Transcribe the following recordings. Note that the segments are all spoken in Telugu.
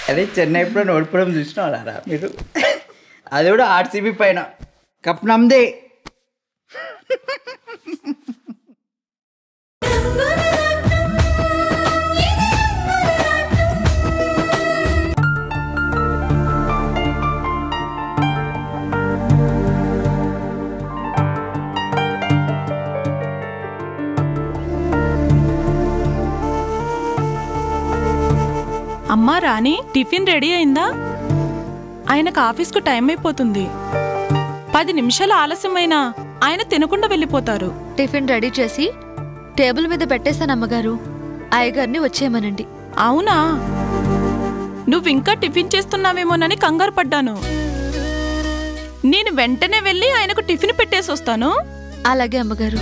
అదే చెన్నై ఎప్పుడో ఓడిపోవడం చూసినారా మీరు అది కూడా ఆర్సీబీ పైన కప్ నమ్దే అమ్మా రాణి టిఫిన్ రెడీ అయిందా ఆయనకు ఆఫీస్కు టైం అయిపోతుంది పది నిమిషాలు ఆలస్యమైనా ఆయన తినకుండా వెళ్ళిపోతారు టిఫిన్ రెడీ చేసి టేబుల్ మీద పెట్టేశాను అమ్మగారు అయ్యగారిని వచ్చేయమనండి అవునా నువ్వింకా టిఫిన్ చేస్తున్నావేమోనని కంగారు పడ్డాను నేను వెంటనే వెళ్ళి ఆయనకు టిఫిన్ పెట్టేసి వస్తాను అలాగే అమ్మగారు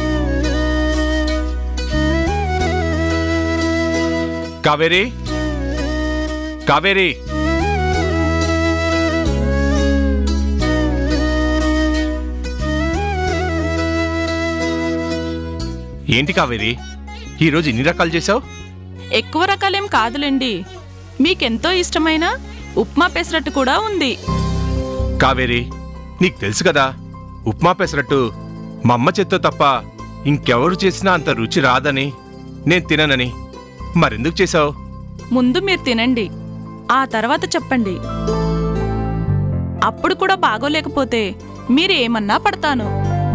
కావేరి కావేరి ఏంటి కావేరి ఈరోజు ఇన్ని రకాలు చేసావు ఎక్కువ రకాలేం కాదులేండి మీకెంతో ఇష్టమైన ఉప్మా పెసరట్టు కూడా ఉంది కావేరి నీకు తెలుసు కదా ఉప్మా పెసరట్టు మా అమ్మ చేత్తో తప్ప ఇంకెవరు చేసినా అంత రుచి రాదని నేను తిననని మరెందుకు చేసావు ముందు మీరు తినండి ఆ తర్వాత చెప్పండి అప్పుడు కూడా బాగోలేకపోతే మీరు ఏమన్నా పడతాను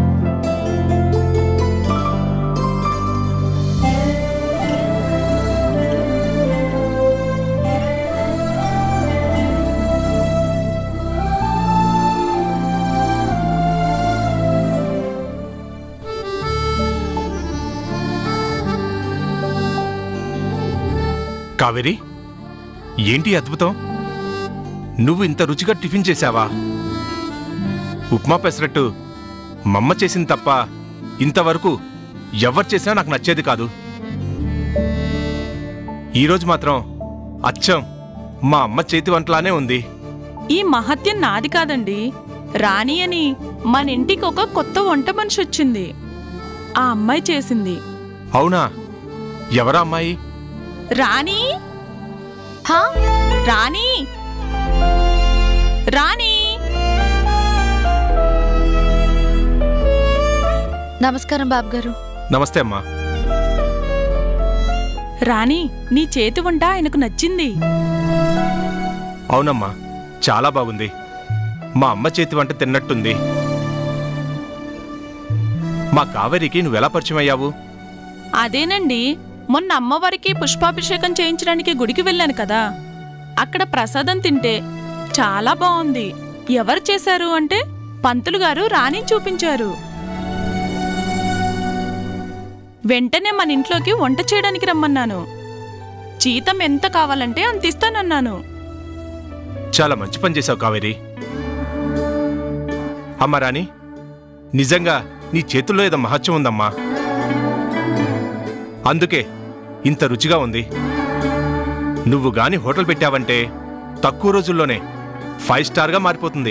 కావేరి ఏంటి అద్భుతం నువ్వు ఇంత రుచిగా టిఫిన్ చేశావా ఉప్మా పెసరట్టు మమ్మ చేసింది తప్ప ఇంతవరకు ఎవరు చేసినా నాకు నచ్చేది కాదు ఈరోజు మాత్రం అచ్చం మా అమ్మ చేతి వంటలానే ఉంది ఈ మహత్యం నాది కాదండి రాణి అని మన ఇంటికి ఒక కొత్త వంట మనిషి వచ్చింది ఆ అమ్మాయి చేసింది అవునా ఎవరా అమ్మాయి రాణి హా రాణి రాణి నమస్కారం బాబు గారు నమస్తే అమ్మా రాణి నీ చేతి వంట ఆయనకు నచ్చింది అవునమ్మా చాలా బాగుంది మా అమ్మ చేతి వంట తిన్నట్టుంది మా కావేరికి నువ్వెలా పరిచయం అయ్యావు అదేనండి మొన్న అమ్మవారికి పుష్పాభిషేకం చేయించడానికి గుడికి వెళ్ళాను కదా అక్కడ ప్రసాదం తింటే చాలా బాగుంది ఎవరు చేశారు అంటే పంతులు గారు రాణి చూపించారు వెంటనే మన ఇంట్లోకి వంట చేయడానికి రమ్మన్నాను జీతం ఎంత కావాలంటే అంత ఇస్తానన్నాను చాలా మంచి పని చేశావు కావేరి అమ్మ రాణి నిజంగా నీ చేతుల్లో ఏదో మహత్యం ఉందమ్మా అందుకే ఇంత రుచిగా ఉంది నువ్వు గాని హోటల్ పెట్టావంటే తక్కువ రోజుల్లోనే ఫైవ్ స్టార్గా మారిపోతుంది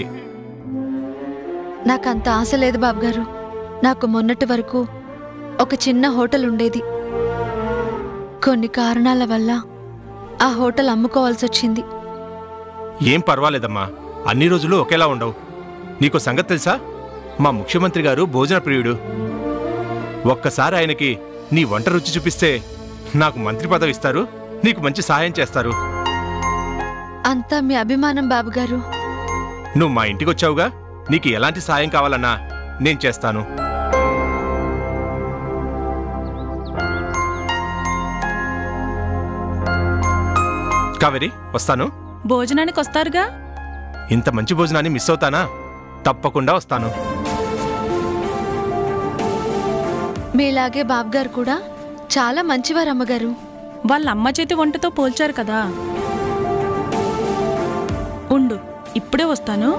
నాకంత ఆశ లేదు బాబు గారు నాకు మొన్నటి వరకు ఒక చిన్న హోటల్ ఉండేది కొన్ని కారణాల వల్ల ఆ హోటల్ అమ్ముకోవాల్సి వచ్చింది ఏం పర్వాలేదమ్మా అన్ని రోజులు ఒకేలా ఉండవు నీకు సంగతి తెలుసా మా ముఖ్యమంత్రి గారు భోజన ప్రియుడు ఒక్కసారి ఆయనకి నీ వంట రుచి చూపిస్తే నాకు మంత్రి పదవి ఇస్తారు నీకు మంచి సహాయం చేస్తారు అంతా మీ అభిమానం బాబు గారు నువ్వు మా ఇంటికి వచ్చావుగా నీకు ఎలాంటి సాయం కావాలన్నా నేను చేస్తాను కావేరి వస్తాను భోజనానికి వస్తారుగా ఇంత మంచి భోజనాన్ని మిస్ అవుతానా తప్పకుండా వస్తాను మీలాగే బాబు గారు కూడా చాలా మంచివారు అమ్మగారు వాళ్ళ అమ్మ చేతి వంటతో పోల్చారు కదా ఉండు ఇప్పుడే వస్తాను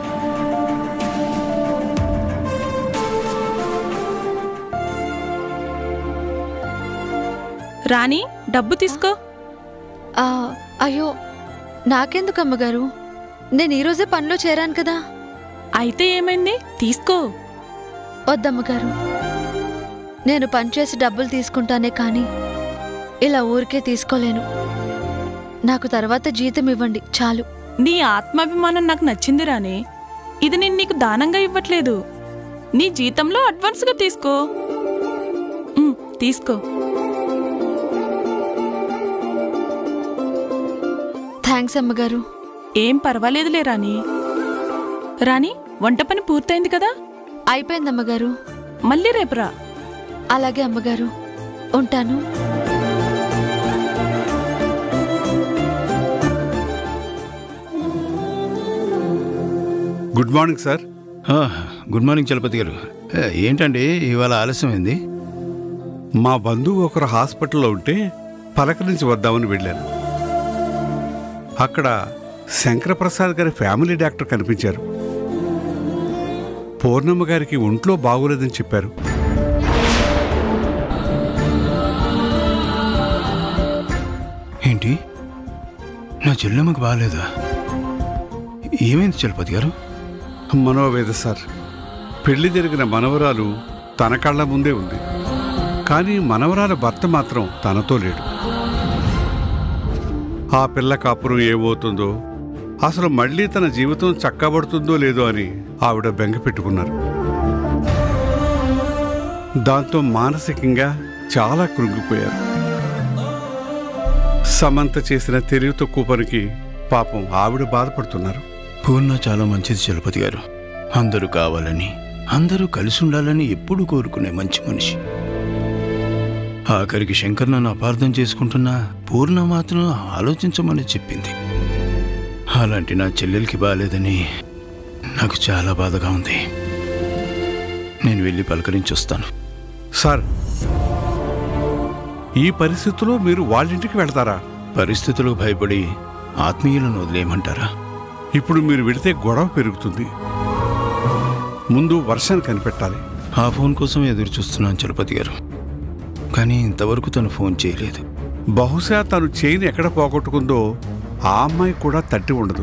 రాణి డబ్బు తీసుకో ఆ, అయ్యో నాకెందుకు అమ్మగారు నేను ఈరోజే పనిలో చేరాను కదా అయితే ఏమైంది తీసుకో వద్దమ్మగారు నేను పనిచేసి డబ్బులు తీసుకుంటానే కానీ ఇలా ఊరికే తీసుకోలేను నాకు తర్వాత జీతం ఇవ్వండి చాలు నీ ఆత్మాభిమానం నాకు నచ్చింది రాని ఇది నేను నీకు దానంగా ఇవ్వట్లేదు నీ జీతంలో అడ్వాన్స్గా తీసుకో ఉమ్, తీసుకో థ్యాంక్స్ అమ్మగారు ఏం పర్వాలేదులే రాని రాని వంట పని పూర్తయింది కదా అయిపోయింది అమ్మగారు మళ్ళీ రేపురా అలాగే అమ్మగారు ఉంటాను గుడ్ మార్నింగ్ సార్ ఆ, గుడ్ మార్నింగ్ చలపతి గారు ఏ, ఏంటండి ఇవాళ ఆలస్యమైంది మా బంధువు ఒకరు హాస్పిటల్లో ఉంటే పలకరించి వద్దామని వెళ్ళాను అక్కడ శంకరప్రసాద్ గారి ఫ్యామిలీ డాక్టర్ కనిపించారు పూర్ణమ్మ గారికి ఒంట్లో బాగోలేదని చెప్పారు ఏంటి నా చెల్లెమ్మకు బాగాలేదా ఏమైంది చలపతి గారు మనోవేద సార్ పెళ్లి జరిగిన మనవరాలు తన కళ్ళ ముందే ఉంది కానీ మనవరాల భర్త మాత్రం తనతో లేడు ఆ పిల్ల కాపురం ఏమవుతుందో అసలు మళ్ళీ తన జీవితం చక్కబడుతుందో లేదో అని ఆవిడ బెంగ పెట్టుకున్నారు దాంతో మానసికంగా చాలా కృంగిపోయారు సమంత చేసిన తెలివి తక్కువ పనికి పాపం ఆవిడ బాధపడుతున్నారు పూర్ణ చాలా మంచిది చలపతి గారు అందరూ కావాలని అందరూ కలిసి ఉండాలని ఎప్పుడూ కోరుకునే మంచి మనిషి ఆఖరికి శంకర్ నన్ను అపార్థం చేసుకుంటున్నా పూర్ణ మాత్రం ఆలోచించమని చెప్పింది అలాంటి నా చెల్లెలకి బాగాలేదని నాకు చాలా బాధగా ఉంది నేను వెళ్ళి పలకరించి వస్తాను సార్ ఈ పరిస్థితిలో మీరు వాళ్ళింటికి వెళ్తారా పరిస్థితులకు భయపడి ఆత్మీయులను వదిలేయమంటారా ఇప్పుడు మీరు వెళితే గొడవ పెరుగుతుంది ముందు వర్షాన్ని కనిపెట్టాలి ఆ ఫోన్ కోసం ఎదురు చూస్తున్నాను చలపతి గారు కానీ ఇంతవరకు తను ఫోన్ చేయలేదు బహుశా తను చైన్ ఎక్కడ పోగొట్టుకుందో ఆ అమ్మాయి కూడా తట్టి ఉండదు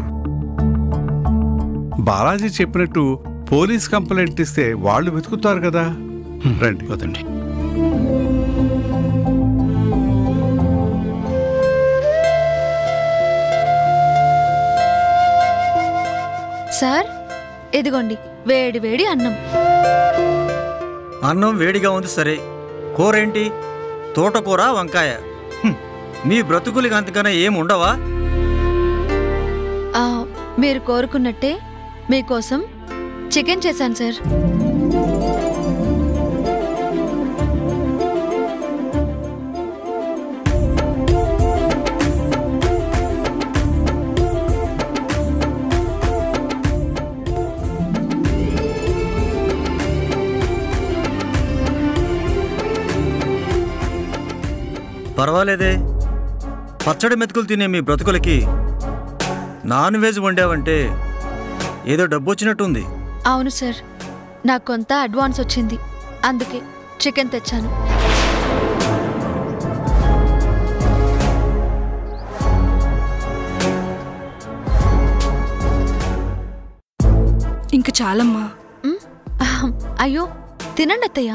బాలాజీ చెప్పినట్టు పోలీస్ కంప్లైంట్ ఇస్తే వాళ్ళు వెతుకుతారు కదా రండి పదండి సార్ ఇదిగోండి వేడి వేడి అన్నం అన్నం వేడిగా ఉంది సరే కూర ఏంటి తోటకూర వంకాయ హ్మ్. మీ బ్రతుకులకి అంతకన్నా ఏం ఉండవా ఆ, మీరు కోరుకున్నట్టే మీకోసం చికెన్ చేశాను సార్ పర్వాలేదే పచ్చడి మెతుకులు తినే మీ బ్రతుకులకి నాన్ వెజ్ వండావంటే ఏదో డబ్బు వచ్చినట్టుంది అవును సార్ నాకు కొంత అడ్వాన్స్ వచ్చింది అందుకే చికెన్ తెచ్చాను ఇంక చాలమ్మా మ్? అహం. అయ్యో తినండి అత్తయ్య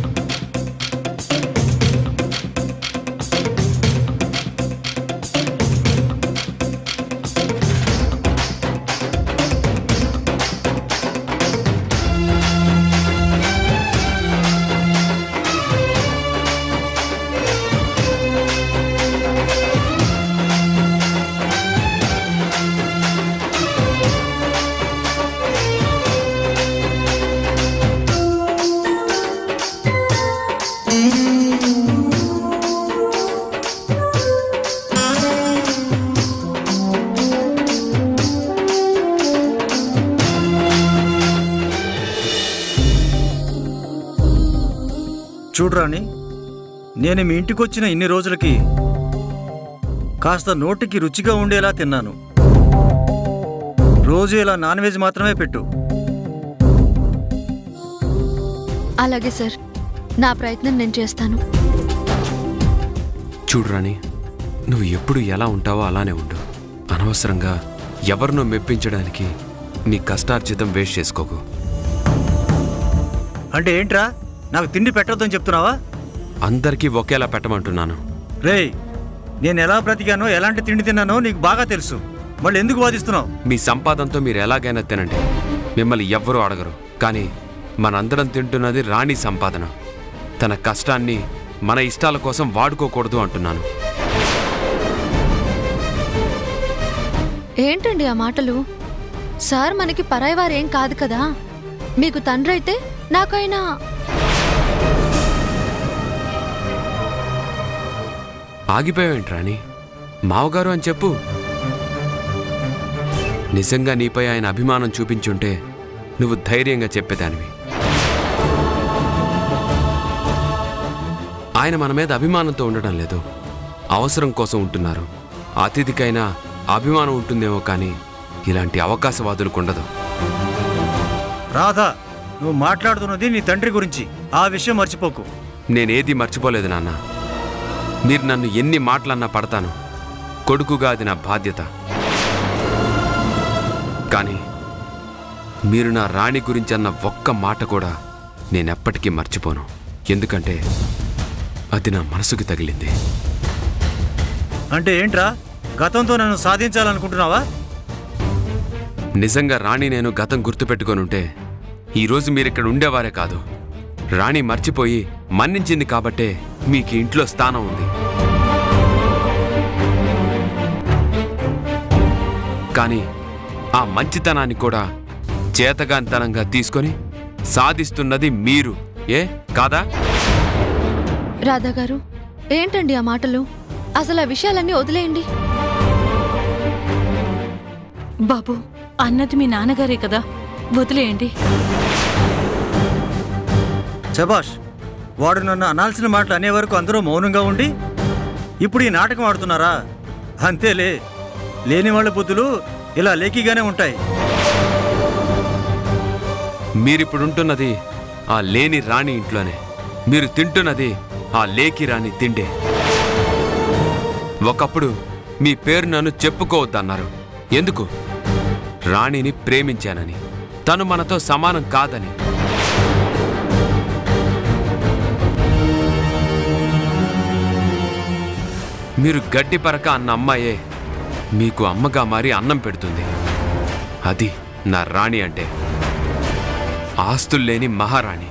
చూడరాని నేను మీ ఇంటికి వచ్చిన ఇన్ని రోజులకి కాస్త నోటికి రుచిగా ఉండేలా తిన్నాను రోజు ఇలా నాన్ వెజ్ మాత్రమే పెట్టు అలాగే సార్ నా ప్రయత్నం నేను చేస్తాను చూడు రాణి నువ్వు ఎప్పుడు ఎలా ఉంటావో అలానే ఉండు అనవసరంగా ఎవరినో మెప్పించడానికి నీ కష్టార్జితం వేస్ట్ చేసుకోకు అంటే ఏంట్రా నాకు తిండి పెట్టొద్దని చెప్తున్నావా అందరికీ ఒకేలా పెట్టమంటున్నాను రేయ్ నేను ఎలా బ్రతికానో ఎలాంటి తిండి తిన్నానో నీకు బాగా తెలుసు మళ్ళీ ఎందుకు వాదిస్తున్నావు మీ సంపాదనతో మీరు ఎలాగైనా తినండి మిమ్మల్ని ఎవ్వరూ అడగరు కానీ మనందరం తింటున్నది రాణి సంపాదన తన కష్టాన్ని మన ఇష్టాల కోసం వాడుకోకూడదు అంటున్నాను ఏంటండి ఆ మాటలు సార్ మనకి పరాయివారేం కాదు కదా మీకు తండ్రి అయితే నాకైనా ఆగిపోయావేంటి రాణి మావగారు అని చెప్పు నిజంగా నీపై ఆయన అభిమానం చూపించుంటే నువ్వు ధైర్యంగా చెప్పేదానివి ఆయన మన మీద అభిమానంతో ఉండడం లేదు అవసరం కోసం ఉంటున్నారు అతిథికైనా అభిమానం ఉంటుందేమో కానీ ఇలాంటి అవకాశవాదులకు ఉండదు రాధా నువ్వు మాట్లాడుతున్నది నీ తండ్రి గురించి ఆ విషయం మర్చిపోకు నేనేది మర్చిపోలేదు నాన్న మీరు నన్ను ఎన్ని మాటలన్నా పడతాను కొడుకుగా అది నా బాధ్యత కానీ మీరు నా రాణి గురించి అన్న ఒక్క మాట కూడా నేనెప్పటికీ మర్చిపోను ఎందుకంటే అది నా మనసుకి తగిలింది అంటే ఏంట్రా గతంతో నన్ను సాధించాలనుకుంటున్నావా నిజంగా రాణి నేను గతం గుర్తుపెట్టుకొనుంటే ఈరోజు మీరిక్కడ ఉండేవారే కాదు రాణి మర్చిపోయి మన్నించింది కాబట్టే మీకు ఇంట్లో స్థానం ఉంది కానీ ఆ మంచితనాన్ని కూడా చేతగాంతనంగా తీసుకొని సాధిస్తున్నది మీరు ఏ కాదా రాధా గారు ఏంటండి ఆ మాటలు అసలు ఆ విషయాలన్నీ వదిలేయండి బాబు అన్నది మీ నాన్నగారే కదా వదిలేయండి శబాష్ వాడు నన్ను అనాల్సిన మాటలు అనే వరకు అందరూ మౌనంగా ఉండి ఇప్పుడు ఈ నాటకం ఆడుతున్నారా అంతేలే లేని వాళ్ళ బుద్ధులు ఇలా లేకిగానే ఉంటాయి మీరిప్పుడుంటున్నది ఆ లేని రాణి ఇంట్లోనే మీరు తింటున్నది ఆ లేకి రాణి తిండే ఒకప్పుడు మీ పేరు నన్ను చెప్పుకోవద్దన్నారు ఎందుకు రాణిని ప్రేమించానని తను మనతో సమానం కాదని మీరు గడ్డి పరక అన్న అమ్మాయే మీకు అమ్మగా మారి అన్నం పెడుతుంది అది నా రాణి అంటే ఆస్తుల్లేని మహారాణి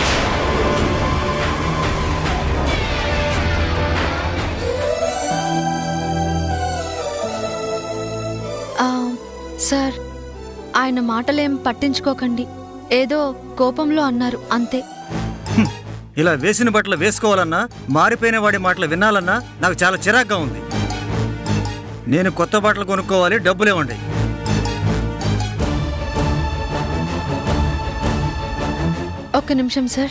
ఆ, సార్ ఆయన మాటలేం పట్టించుకోకండి ఏదో కోపంలో అన్నారు అంతే ఇలా వేసిన బట్టలు వేసుకోవాలన్నా మారిపోయిన వాడి మాటలు వినాలన్నా నాకు చాలా చిరాగ్గా ఉంది నేను కొత్త బట్టలు కొనుక్కోవాలి డబ్బులు ఇవ్వండి ఒక్క నిమిషం సార్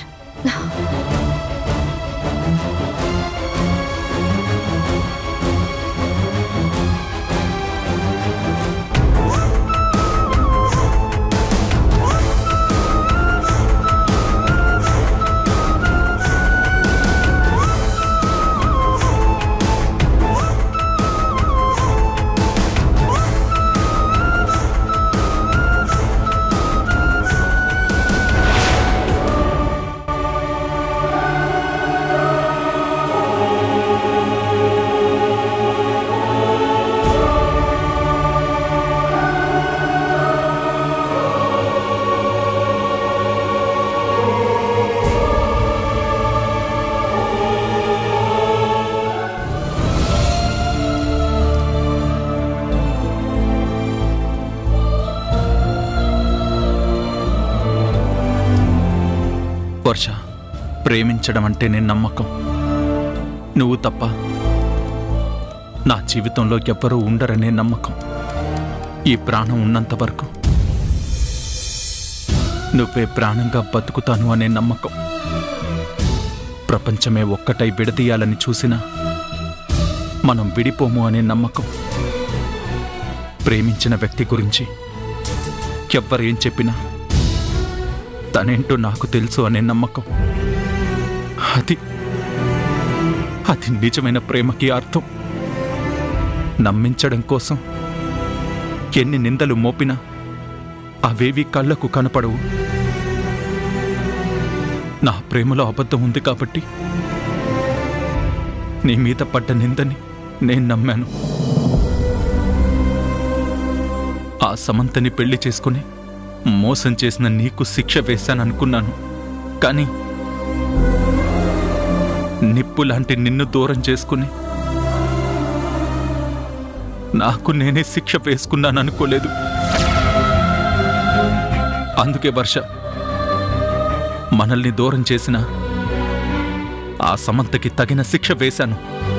వర్ష ప్రేమించడం అంటేనే నమ్మకం నువ్వు తప్ప నా జీవితంలో ఎవ్వరూ ఉండరనే నమ్మకం ఈ ప్రాణం ఉన్నంత వరకు నువ్వే ప్రాణంగా బతుకుతాను అనే నమ్మకం ప్రపంచమే ఒక్కటై విడదీయాలని చూసినా మనం విడిపోము అనే నమ్మకం ప్రేమించిన వ్యక్తి గురించి ఎవ్వరేం చెప్పినా తనేంటో నాకు తెలుసు అనే నమ్మకం అది అది నిజమైన ప్రేమకి అర్థం నమ్మించడం కోసం ఎన్ని నిందలు మోపినా అవేవి కళ్ళకు కనపడవు నా ప్రేమలో అబద్ధం ఉంది కాబట్టి నీ మీద పడ్డ నిందని నేను నమ్మాను ఆ సమంతని పెళ్లి చేసుకుని మోసం చేసిన నీకు శిక్ష వేశాననుకున్నాను కానీ నిప్పు లాంటి నిన్ను దూరం చేసుకుని నాకు నేనే శిక్ష వేసుకున్నాను అనుకోలేదు అందుకే వర్ష మనల్ని దూరం చేసిన ఆ సమంతకి తగిన శిక్ష వేశాను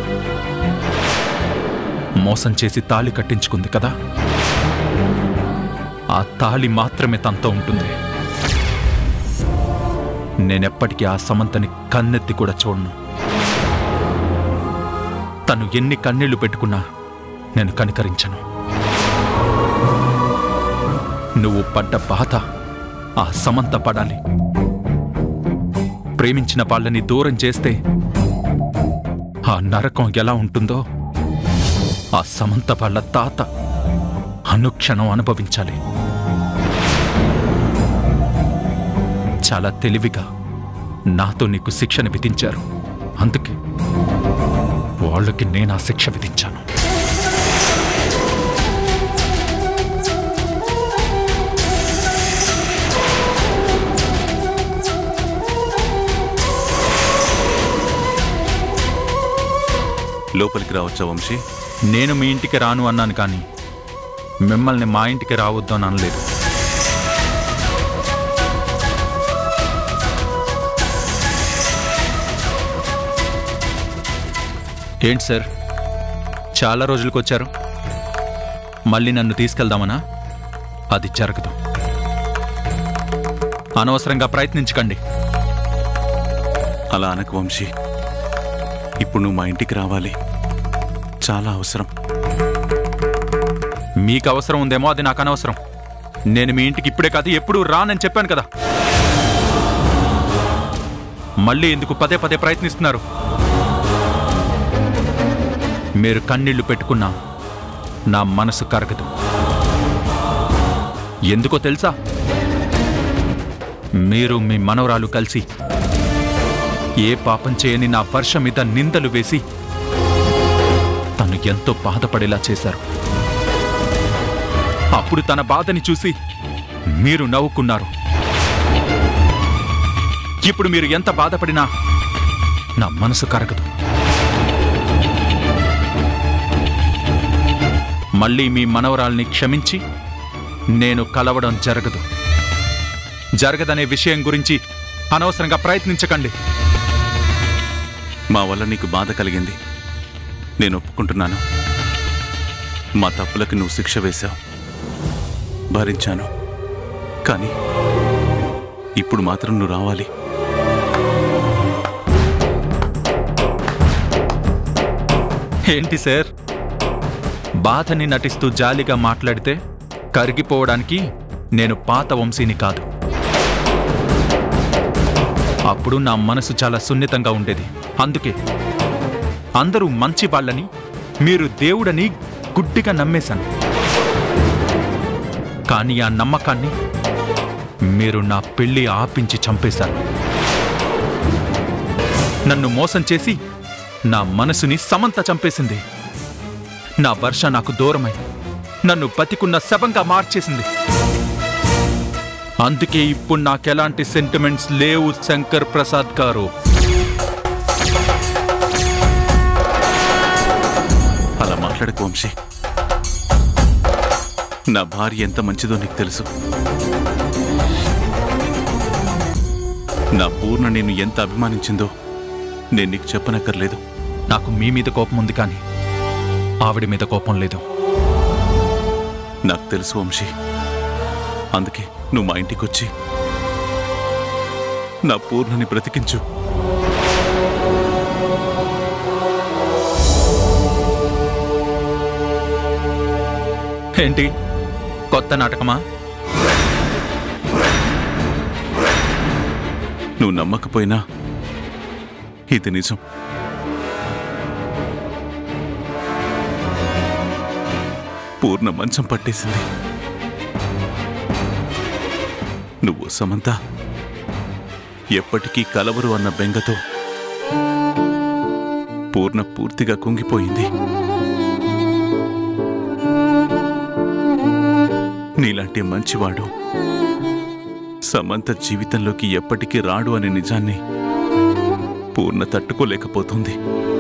మోసం చేసి తాళి కట్టించుకుంది కదా ఆ తాళి మాత్రమే తనతో ఉంటుంది నేనెప్పటికీ ఆ సమంతని కన్నెత్తి కూడా చూడను తను ఎన్ని కన్నీళ్లు పెట్టుకున్నా నేను కనికరించను నువ్వు పడ్డ బాధ ఆ సమంత పడాలి ప్రేమించిన వాళ్ళని దూరం చేస్తే ఆ నరకం ఎలా ఉంటుందో ఆ సమంత వాళ్ళ తాత అనుక్షణం అనుభవించాలి చాలా తెలివిగా నాతో నీకు శిక్షను విధించారు అందుకే వాళ్ళకి నేను ఆ శిక్ష విధించాను లోపలికి రావచ్చా వంశీ నేను మీ ఇంటికి రాను అన్నాను కానీ మిమ్మల్ని మా ఇంటికి రావద్దు అని అనలేదు ఏంటి సార్ చాలా రోజులకు వచ్చారు మళ్ళీ నన్ను తీసుకెళ్దామనా అది జరగదు అనవసరంగా ప్రయత్నించకండి అలా అనకు వంశీ ఇప్పుడు నువ్వు మా ఇంటికి రావాలి చాలా అవసరం మీకు అవసరం ఉందేమో అది నాకు అనవసరం నేను మీ ఇంటికి ఇప్పుడే కాదు ఎప్పుడూ రానని చెప్పాను కదా మళ్ళీ ఎందుకు పదే పదే ప్రయత్నిస్తున్నారు మీరు కన్నీళ్లు పెట్టుకున్నా నా మనసు కరగదు ఎందుకో తెలుసా మీరు మీ మనవరాలు కలిసి ఏ పాపం చేయని నా వర్ష మీద నిందలు వేసి తను ఎంతో బాధపడేలా చేశారు అప్పుడు తన బాధని చూసి మీరు నవ్వుకున్నారు ఇప్పుడు మీరు ఎంత బాధపడినా నా మనసు కరగదు మళ్ళీ మీ మనవరాల్ని క్షమించి నేను కలవడం జరగదు జరగదనే విషయం గురించి అనవసరంగా ప్రయత్నించకండి మా వల్ల నీకు బాధ కలిగింది నేను ఒప్పుకుంటున్నాను మా తప్పులకి నువ్వు శిక్ష వేశావు భరించాను కానీ ఇప్పుడు మాత్రం నువ్వు రావాలి ఏంటి సార్ బాధని నటిస్తూ జాలిగా మాట్లాడితే కరిగిపోవడానికి నేను పాత వంశీని కాదు అప్పుడు నా మనసు చాలా సున్నితంగా ఉండేది అందుకే అందరూ మంచి వాళ్ళని మీరు దేవుడని గుడ్డిగా నమ్మేశాను కానీ ఆ నమ్మకాన్ని మీరు నా పెళ్లి ఆపించి చంపేశారు నన్ను మోసం చేసి నా మనసుని సమంత చంపేసింది నా వర్ష నాకు దూరమై నన్ను బతికున్న శవంగా మార్చేసింది అందుకే ఇప్పుడు నాకెలాంటి సెంటిమెంట్స్ లేవు శంకర్ ప్రసాద్ గారు అలా మాట్లాడకు వంశీ నా భార్య ఎంత మంచిదో నీకు తెలుసు నా పూర్ణ నేను ఎంత అభిమానించిందో నేను నీకు చెప్పనక్కర్లేదు నాకు మీ మీద కోపం ఉంది కానీ ఆవిడ మీద కోపం లేదు నాకు తెలుసు వంశీ అందుకే నువ్వు మా ఇంటికి వచ్చి నా పూర్ణని బ్రతికించు ఏంటి కొత్త నాటకమా నువ్వు నమ్మకపోయినా ఇది నిజం పూర్ణ మంచం పట్టేసింది నువ్వు సమంత ఎప్పటికీ కలవరు అన్న బెంగతో పూర్ణ పూర్తిగా కుంగిపోయింది నీలాంటి మంచివాడు సమంత జీవితంలోకి ఎప్పటికీ రాడు అనే నిజాన్ని పూర్ణ తట్టుకోలేకపోతుంది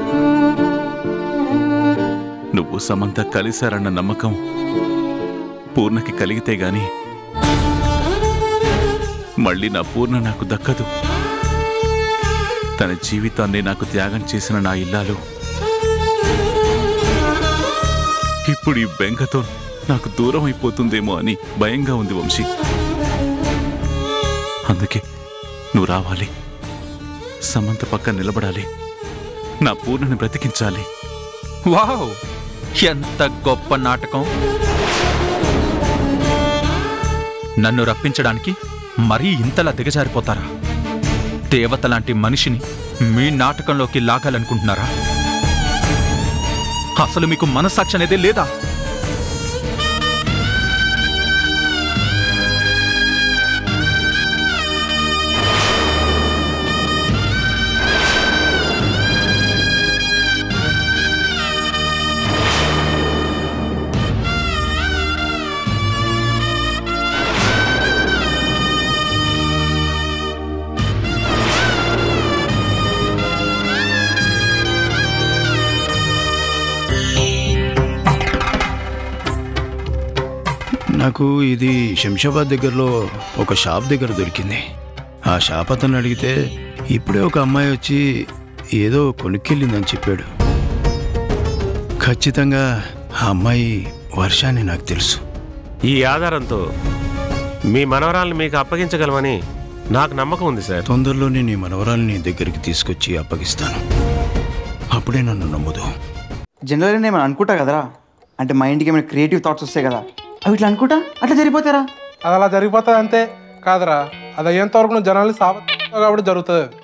నువ్వు సమంత కలిశారన్న నమ్మకం పూర్ణకి కలిగితే గాని మళ్ళీ నా పూర్ణ నాకు దక్కదు తన జీవితాన్ని నాకు త్యాగం చేసిన నా ఇల్లాలు ఇప్పుడు ఈ బెంగతో నాకు దూరం అయిపోతుందేమో అని భయంగా ఉంది వంశీ అందుకే నువ్వు రావాలి సమంత పక్కన నిలబడాలి నా పూర్ణని బ్రతికించాలి వావ్ ఎంత గొప్ప నాటకం నన్ను రప్పించడానికి మరీ ఇంతలా దిగజారిపోతారా దేవత లాంటి మనిషిని మీ నాటకంలోకి లాగాలనుకుంటున్నారా అసలు మీకు మనస్సాక్షి అనేదే లేదా నాకు ఇది శంషాబాద్ దగ్గరలో ఒక షాప్ దగ్గర దొరికింది ఆ షాప్ అతను అడిగితే ఇప్పుడే ఒక అమ్మాయి వచ్చి ఏదో కొనుక్కెళ్ళిందని చెప్పాడు ఖచ్చితంగా ఆ అమ్మాయి వర్ష అని నాకు తెలుసు ఈ ఆధారంతో మీ మనవరాలను మీకు అప్పగించగలమని నాకు నమ్మకం ఉంది సార్ తొందరలోనే నీ మనవరాల్ని దగ్గరికి తీసుకొచ్చి అప్పగిస్తాను అప్పుడే నన్ను నమ్ముదు జనరల్గా నేను ఏమైనా అనుకుంటా కదరా అంటే మైండ్కి ఏమైనా క్రియేటివ్ థాట్స్ వస్తాయి కదా అవి ఇట్లా అనుకుంటా అట్లా జరిగిపోతారా అది అలా జరిగిపోతుంది అంతే కాదురా అది అయ్యేంత వరకు నువ్వు జనాల్ని సాబ కాబట్టి జరుగుతుంది